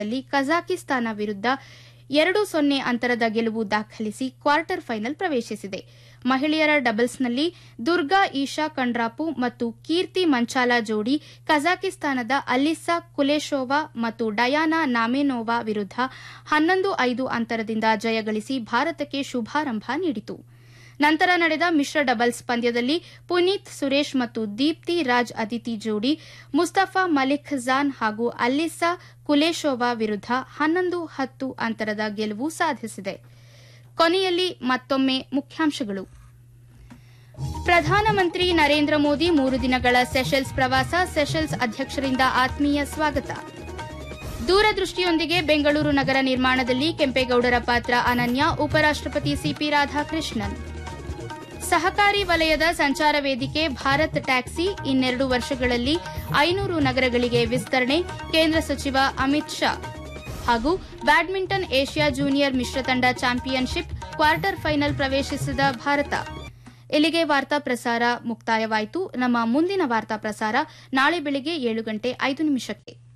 ಪಂದ್ಯದಲ್ಲಿ ಕಜಾಕಿಸ್ತಾನ ವಿರುದ್ಧ ಎರಡು ಸೊನ್ನೆ ಅಂತರದ ಗೆಲುವು ದಾಖಲಿಸಿ ಕ್ವಾರ್ಟರ್ ಫೈನಲ್ ಪ್ರವೇಶಿಸಿದೆ ಮಹಿಳೆಯರ ಡಬಲ್ಸ್ನಲ್ಲಿ ದುರ್ಗಾ ಈಶಾ ಕಂಡ್ರಾಪು ಮತ್ತು ಕೀರ್ತಿ ಮಂಚಾಲ ಜೋಡಿ ಕಜಾಕಿಸ್ತಾನದ ಅಲಿಸ್ಸಾ ಕುಲೇಶೋವಾ ಮತ್ತು ಡಯಾನಾ ನಾಮೆನೋವಾ ವಿರುದ್ಧ ಹನ್ನೊಂದು ಐದು ಅಂತರದಿಂದ ಜಯಗಳಿಸಿ ಭಾರತಕ್ಕೆ ಶುಭಾರಂಭ ನೀಡಿತು ನಂತರ ನಡೆದ ಮಿಶ್ರ ಡಬಲ್ಸ್ ಪಂದ್ಯದಲ್ಲಿ ಪುನೀತ್ ಸುರೇಶ್ ಮತ್ತು ದೀಪ್ತಿ ರಾಜ್ ಅದಿತಿ ಜೋಡಿ ಮುಸ್ತಫಾ ಮಲಿಕ್ ಜಾನ್ ಹಾಗೂ ಅಲ್ಲಿಸಾ ಕುಲೇಶೋವಾ ವಿರುದ್ಧ ಹನ್ನೊಂದು ಹತ್ತು ಅಂತರದ ಗೆಲುವು ಸಾಧಿಸಿದೆ ಕೊನೆಯಲ್ಲಿ ಮತ್ತೊಮ್ಮೆ ಮುಖ್ಯಾಂಶಗಳು ಪ್ರಧಾನಮಂತ್ರಿ ನರೇಂದ್ರ ಮೋದಿ ಮೂರು ದಿನಗಳ ಸೆಷೆಲ್ಸ್ ಪ್ರವಾಸ ಸೆಷೆಲ್ಸ್ ಅಧ್ಯಕ್ಷರಿಂದ ಆತ್ಮೀಯ ಸ್ವಾಗತ ದೂರದೃಷ್ಟಿಯೊಂದಿಗೆ ಬೆಂಗಳೂರು ನಗರ ನಿರ್ಮಾಣದಲ್ಲಿ ಕೆಂಪೇಗೌಡರ ಪಾತ್ರ ಅನನ್ಯ ಉಪರಾಷ್ಟಪತಿ ಸಿಪಿ ರಾಧಾಕೃಷ್ಣನ್ ಸಹಕಾರಿ ವಲಯದ ಸಂಚಾರ ವೇದಿಕೆ ಭಾರತ್ ಟ್ಯಾಕ್ಸಿ ಇನ್ನೆರಡು ವರ್ಷಗಳಲ್ಲಿ ಐನೂರು ನಗರಗಳಿಗೆ ವಿಸ್ತರಣೆ ಕೇಂದ್ರ ಸಚಿವ ಅಮಿತ್ ಶಾ ಹಾಗೂ ಬ್ಯಾಡ್ಮಿಂಟನ್ ಏಷ್ಯಾ ಜೂನಿಯರ್ ಮಿಶ್ರತಂಡ ಚಾಂಪಿಯನ್ಶಿಪ್ ಕ್ವಾರ್ಟರ್ ಫೈನಲ್ ಪ್ರವೇಶಿಸಿದ ಭಾರತ ಇಲ್ಲಿಗೆ ವಾರ್ತಾ ಪ್ರಸಾರ ಮುಕ್ತಾಯವಾಯಿತು ನಮ್ಮ ಮುಂದಿನ ವಾರ್ತಾ ಪ್ರಸಾರ ನಾಳೆ ಬೆಳಗ್ಗೆ ಏಳು ಗಂಟೆ ಐದು ನಿಮಿಷಕ್ಕೆ